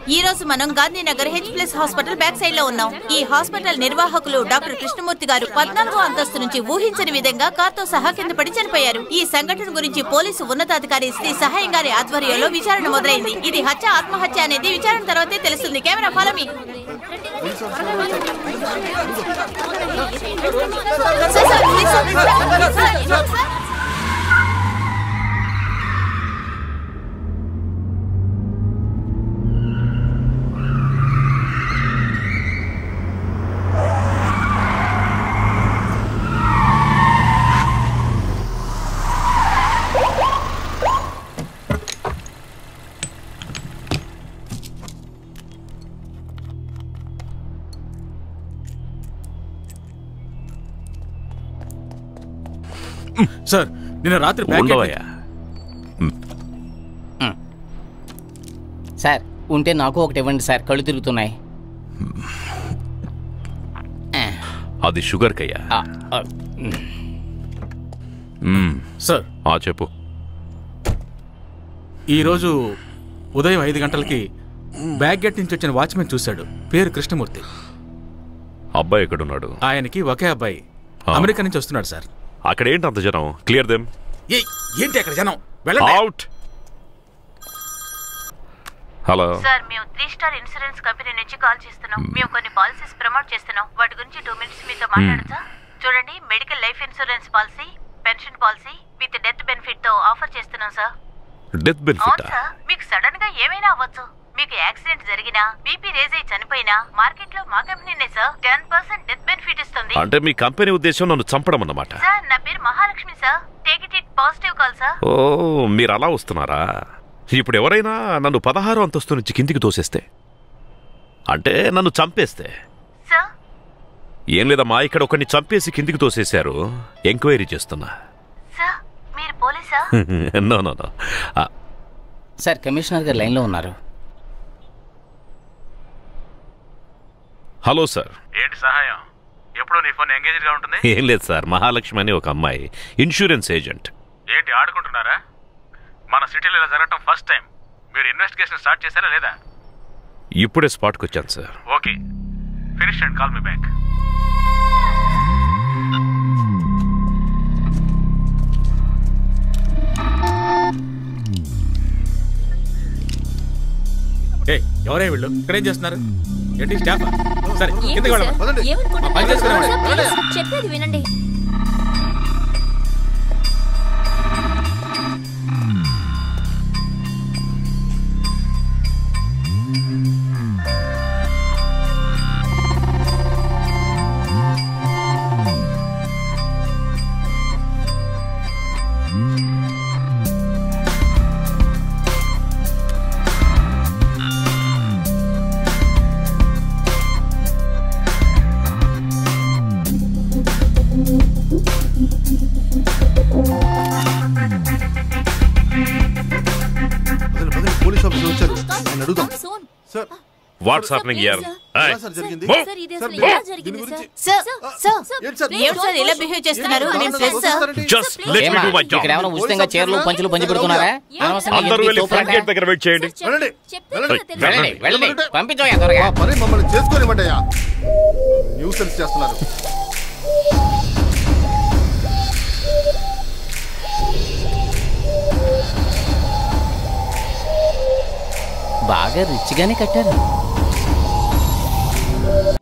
ఈ రోజు మనం Gandhinagar H plus hospital back side లో ఉన్నాం ఈ హాస్పిటల్ నిర్వాహకులు డాక్టర్ కృష్ణమూర్తి గారు పద్నాలుగో అంతస్తు నుంచి ఊహించని విధంగా కార్తో సహా కింద పడి చనిపోయారు ఈ సంఘటన గురించి పోలీసు ఉన్నతాధికారి శ్రీ సహాయం గారి ఆధ్వర్యంలో విచారణ మొదలైంది ఇది హత్య ఆత్మహత్య అనేది విచారణ తర్వాతే తెలుస్తుంది camera follow me sir, sir, please, sir. Sir, sir. సార్ నిన్న రాత్రి ప్యాకెట్ ఉండవయ్యా సార్ ఉంటే నాకు ఒకటి ఇవ్వండి సార్ కళ్ళు తిరుగుతున్నాయి అది షుగర్ కయ్యా ఆ, ఆ, మ్మ్. సార్ ఆ చెప్పు ఈరోజు ఉదయం ఐదు గంటలకి బ్యాక్ గేట్ నుంచి వచ్చిన వాచ్మెన్ చూశాడు పేరు కృష్ణమూర్తి అబ్బాయి ఎక్కడున్నాడు ఆయనకి ఒకే అబ్బాయి ఆ. అమెరికా నుంచి వస్తున్నాడు సార్ అక్కడ ఏంటి అంత జనం క్లియర్ దెమ్ ఏయ్, ఏంటి అక్కడ జనం వెళ్ళండి అవుట్ హలో సార్ మేము త్రీ స్టార్ ఇన్సూరెన్స్ కంపెనీ నుంచి కాల్ చేస్తున్నాం మేము కొన్ని పాలసీస్ ప్రమోట్ చేస్తున్నాం వాటి గురించి టూ మినిట్స్ మీతో మాట్లాడచ్చా చూడండి medical life insurance policy pension policy with death benefit తో ఆఫర్ చేస్తున్నాం సార్ డెత్ బెనిఫిట్ అవును సార్ మీకు సడన్ గా ఏమైనా అవ్వచ్చు మీకు యాక్సిడెంట్ జరిగినా బీపీ రేజ్ అయి చనిపోయినా మార్కెట్ లో మా కంపెనీనే sir ten percent death benefit ఇస్తుంది అంటే మీ కంపెనీ ఉద్దేశం నన్ను చంపడం అన్నమాట సార్ నా పేరు Mahalakshmi sir take it it positive call sir ఓ మీరు అలా వస్తున్నారా ఇప్పుడు ఎవరైనా నన్ను పదహారు అంతస్తు నుంచి కిందికి తోసేస్తే అంటే నన్ను చంపేస్తే సార్ ఏం లేదమ్మా ఇక్కడ ఒకరిని చంపేసి కిందికి తోసేశారు ఎంక్వైరీ చేస్తున్నా సార్ మీరు పోలీసా నో నో నో ఆ, సార్ కమిషనర్ గారు లైన్లో ఉన్నారు హలో సార్ ఏంటి సహాయం ఎప్పుడు నీ ఫోన్ ఎంగేజ్డ్ గా ఉంటుంది ఏం లేదు సార్ మహాలక్ష్మి అని ఒక అమ్మాయి ఇన్సూరెన్స్ ఏజెంట్ ఏంటి ఆడుకుంటున్నారా మన సిటీలో ఇలా జరగటం ఫస్ట్ టైం మీరు ఇన్వెస్టిగేషన్ స్టార్ట్ చేశారా లేదా ఇప్పుడే స్పాట్కి వచ్చాను sir okay finish and call me back ఏయ్, ఎవరే వీళ్ళు ఇక్కడేం చేస్తున్నారు ఏంటి స్టాఫ్ సరే ఏంటి కిందకి సార్? వెళ్ళమా ఏమనుకుంటున్నారు? పని చేసుకునేవాడు. సార్, ప్లీజ్, చెప్పేది వినండి పదండి, పదండి, పోలీస్ ఆఫీసర్ వచ్చారు ఆయన అడుగుదాం సోన్ సార్ వాట్స్ హ్యాపెనింగ్ ఇయర్ ఎలా సార్ జరిగింది సార్ ఇది సార్, అసలు ఎలా దీని జరిగింది గురించి సార్ సార్ సార్ ఏంటి సార్? ఏమిటి సార్ ఇలా బిహేవ్ చేస్తున్నారు ఏంటి మేము సార్? ప్రెస్ సార్ వస్తారండి? జస్ట్ లెట్ మీ ఏమా డూ మై ఇక్కడ జాబ్ ఏమైనా ఉచితంగా చీరలు పంచులు పంచి పెడుతున్నారా అనవసరంగా అందరూ ఇంటికి వెళ్ళి ఫ్రంట్ తోపులాట. గేట్ దగ్గర వెయిట్ చేయండి సార్, వెళ్ళండి, చెప్పేది వెళ్ళండి. తెలుసు. వెళ్ళండి వెళ్ళండి పంపించోయా త్వరగా ఆ పని మమ్మల్ని చేసుకోనివ్వండియా న్యూసెన్స్ చేస్తున్నారు బాగా రిచ్గానే కట్టారు